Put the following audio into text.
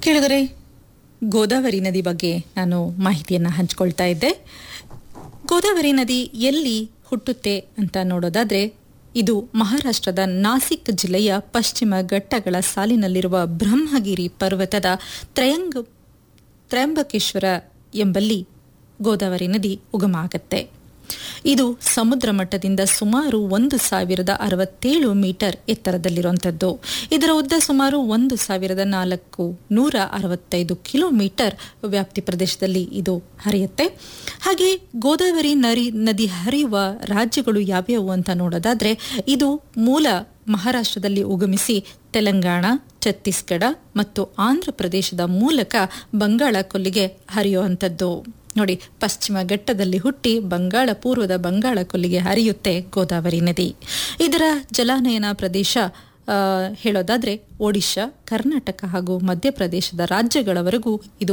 ಕೇಳಿದರೆ ಗೋದಾವರಿ ನದಿ ಬಗ್ಗೆ ನಾನು ಮಾಹಿತಿಯನ್ನು ಹಂಚಿಕೊಳ್ತಾ ಇದ್ದೆ ಗೋದಾವರಿ ನದಿ ಎಲ್ಲಿ ಹುಟ್ಟುತ್ತೆ ಅಂತ ನೋಡೋದಾದ್ರೆ ಇದು ಮಹಾರಾಷ್ಟ್ರದ ನಾಸಿಕ್ ಜಿಲ್ಲೆಯ ಪಶ್ಚಿಮ ಘಟ್ಟಗಳ ಸಾಲಿನಲ್ಲಿರುವ ಬ್ರಹ್ಮಗಿರಿ ಪರ್ವತದ ತ್ರಯಂಗ ತ್ರಯಂಬಕೇಶ್ವರ ಎಂಬಲ್ಲಿ ಗೋದಾವರಿ ನದಿ ಉಗಮ ಆಗತ್ತೆ ಇದು ಸಮುದ್ರ ಮಟ್ಟದಿಂದ ಸುಮಾರು ಒಂದು ಸಾವಿರದ ಅರವತ್ತೇಳು ಮೀಟರ್ ಎತ್ತರದಲ್ಲಿರುವಂಥದ್ದು ಇದರ ಉದ್ದ ಸುಮಾರು ಒಂದು ಸಾವಿರದ ನಾಲ್ಕು ನೂರ ಅರವತ್ತೈದು ಕಿಲೋಮೀಟರ್ ವ್ಯಾಪ್ತಿ ಪ್ರದೇಶದಲ್ಲಿ ಇದು ಹರಿಯುತ್ತೆ ಹಾಗೆ ಗೋದಾವರಿ ನರಿ ನದಿ ಹರಿಯುವ ರಾಜ್ಯಗಳು ಯಾವ್ಯಾವು ಅಂತ ನೋಡೋದಾದ್ರೆ ಇದು ಮೂಲ ಮಹಾರಾಷ್ಟ್ರದಲ್ಲಿ ಉಗಮಿಸಿ ತೆಲಂಗಾಣ ಛತ್ತೀಸ್ಗಢ ಮತ್ತು ಆಂಧ್ರ ಪ್ರದೇಶದ ಮೂಲಕ ಬಂಗಾಳ ಕೊಲ್ಲಿಗೆ ಹರಿಯುವಂಥದ್ದು ನೋಡಿ ಪಶ್ಚಿಮ ಘಟ್ಟದಲ್ಲಿ ಹುಟ್ಟಿ ಬಂಗಾಳ ಪೂರ್ವದ ಬಂಗಾಳ ಕೊಲ್ಲಿಗೆ ಹರಿಯುತ್ತೆ ಗೋದಾವರಿ ನದಿ ಇದರ ಜಲಾನಯನ ಪ್ರದೇಶ ಆ, ಹೇಳೋದಾದ್ರೆ ಒಡಿಶಾ ಕರ್ನಾಟಕ ಹಾಗೂ ಮಧ್ಯಪ್ರದೇಶದ ರಾಜ್ಯಗಳವರೆಗೂ ಇದು